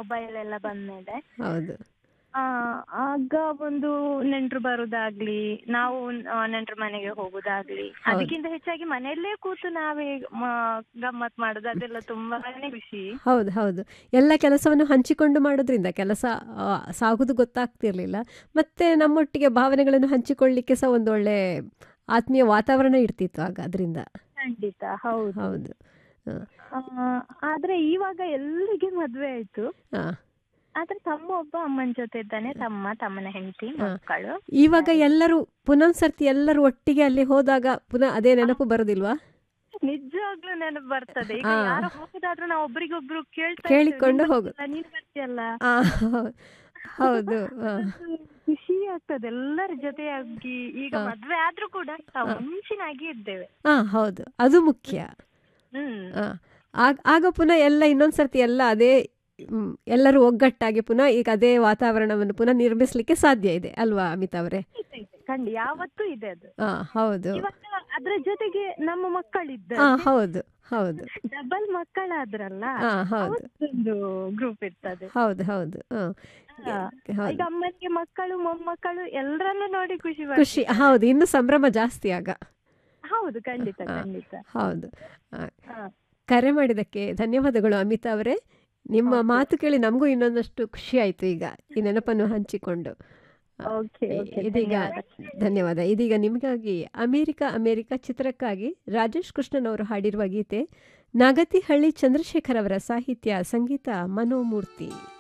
Mobile ಎಲ್ಲ ಬಂದ್ಮೇಲೆ ಹೌದು ಆ, ಆಗ ಒಂದು ನೆಂಟ್ರು ಬರುದಾಗ್ಲಿ ನಾವು ನೆಂಟ್ರ ಮನೆಗೆ ಹೋಗುದಾಗ್ಲಿ ಅದಕ್ಕಿಂತ ಹೆಚ್ಚಾಗಿ ಮನೆಯಲ್ಲೇ ಕೂತು ನಾವೇ ಮ- ಗಮ್ಮತ್ ಮಾಡುದು ಅದೆಲ್ಲ ತುಂಬಾನೇ ಖುಷಿ ಹೌದು ಹೌದು ಎಲ್ಲ ಕೆಲಸವನ್ನು ಹಂಚಿಕೊಂಡು ಮಾಡೋದ್ರಿಂದ ಕೆಲಸ ಆ, ಸಾಗುದು ಗೊತ್ತಾಗ್ತಿರ್ಲಿಲ್ಲ ಮತ್ತೆ ನಮ್ಮೊಟ್ಟಿಗೆ ಭಾವನೆಗಳನ್ನು ಹಂಚಿಕೊಳ್ಳಿಕ್ಕೆ ಸಹ ಒಂದೊಳ್ಳೆ ಆತ್ಮೀಯ ವಾತಾವರಣ ಇರ್ತಿತ್ತು ಆಗ ಅದರಿಂದ ಖಂಡಿತ ಹೌದು ಹೌದು ಹ. ಆ, ಆದ್ರೆ ಇವಾಗ ಎಲ್ಲರಿಗೆ ಮದ್ವೆ ಆಯ್ತು ಹಾ. ಆದ್ರೆ ತಮ್ಮ ಒಬ್ಬ ಅಮ್ಮನ ಜೊತೆ ಇದ್ದಾನೆ ತಮ್ಮ ತಮ್ಮನ ಹೆಂಡತಿ ಹಾ. ಮಕ್ಕಳು ಇವಾಗ ಎಲ್ಲರೂ ಪುನಃ ಸರ್ತಿ ಎಲ್ಲರೂ ಒಟ್ಟಿಗೆ ಅಲ್ಲಿ ಹೋದಾಗ ಪುನಃ ಅದೇ ನೆನಪು ಬರೋದಿಲ್ವಾ ನಿಜವಾಗ್ಲೂ ನೆನಪು ಬರ್ತದೆ ಈಗ ಹಾ. ಯಾರು ಹೋಗುದಾದ್ರೂ ನಾವು ಒಬ್ರಿಗೊಬ್ರು ಕೇಳ್ತಾ ಕೇಳಿಕೊಂಡು ಇರ್ತೇವೆ, ಹೋಗು. ನೀನ್ ಬರ್ತೀಯಲ್ಲ, ನೀನ್ ಬರ್ತೀಯಲ್ಲ ಆ, ಹೌ- ಹೌದು ಆ. ಅದು ಖುಷಿ ಆಗ್ತದೆ ಎಲ್ಲರ ಜೊತೆಯಾಗಿ ಈಗ ಹಾ. ಮದ್ವೆ ಆದ್ರೂ ಕೂಡ ನಾವು ಹಾ. ಮುಂಚಿನಾಗಿ ಇದ್ದೇವೆ ಆ ಹೌದು ಅದು ಮುಖ್ಯ ಹ್ಮ್ ಆ, ಆಗ ಆಗ ಪುನಃ ಎಲ್ಲ ಇನ್ನೊಂದು ಸರ್ತಿ ಎಲ್ಲ ಅದೇ ಮ್, ಎಲ್ಲರೂ ಒಗ್ಗಟ್ಟಾಗಿ ಪುನಃ ಈಗ ಅದೇ ವಾತಾವರಣವನ್ನು ಪುನಃ ನಿರ್ಮಿಸ್ಲಿಕ್ಕೆ ಸಾಧ್ಯ ಇದೆ ಅಲ್ವಾ ಅಮಿತಾ ಅವರೇ ಇದೆ, ಇದೆ. ಖಂಡಿ ಯಾವತ್ತೂ ಇದೆ ಅದು ಆ ಹೌದು ಇವಾಗ ಅದ್ರ ಜೊತೆಗೆ ನಮ್ಮ ಆ ಮಕ್ಕಳಿದ್ದಾರೆ ಹೌದು ಹೌದು ಡಬಲ್ ಮಕ್ಕಳಾದ್ರಲ್ಲ ಆ ಹೌದು ಒಂದು ಗ್ರೂಪ್ ಇರ್ತದೆ ಹೌದು ಹೌದು ಆ. ಹಾ. ಹೌದು ಈಗ ಅಮ್ಮನಿಗೆ ಮಕ್ಕಳು ಮೊಮ್ಮಕ್ಕಳು ಎಲ್ಲರನ್ನು ನೋಡಿ ಖುಷಿ ಖುಷಿ ಬರ್ತದೆ. ಹೌದು ಇನ್ನು ಸಂಭ್ರಮ ಜಾಸ್ತಿ ಆಗ ಹೌದು ಖಂಡಿತ ಹಾ. ಖಂಡಿತ ಹೌದು ಆ, ಹಾ. ಕರೆ ಮಾಡಿದ್ದಕ್ಕೆ ಧನ್ಯವಾದಗಳು ಅಮಿತಾ ಅವರೇ ನಿಮ್ಮ Okay. ಮಾತು ಕೇಳಿ ನಮಗೂ ಇನ್ನೊಂದಷ್ಟು ಖುಷಿ ಆಯ್ತು ಈಗ ಈ ನೆನಪನ್ನು ಹಂಚಿಕೊಂಡು ಆ, ಓಕೆ ಓಕೆ ಇದೀಗ ಧನ್ಯವಾದ ಇದೀಗ ನಿಮಗಾಗಿ ಅಮೇರಿಕ ಅಮೇರಿಕ ಚಿತ್ರಕ್ಕಾಗಿ ರಾಜೇಶ್ ಕೃಷ್ಣನ್ ಅವರು ಹಾಡಿರುವ ಗೀತೆ ನಾಗತಿಹಳ್ಳಿ ಚಂದ್ರಶೇಖರ್ ಅವರ ಸಾಹಿತ್ಯ ಸಂಗೀತ ಮನೋಮೂರ್ತಿ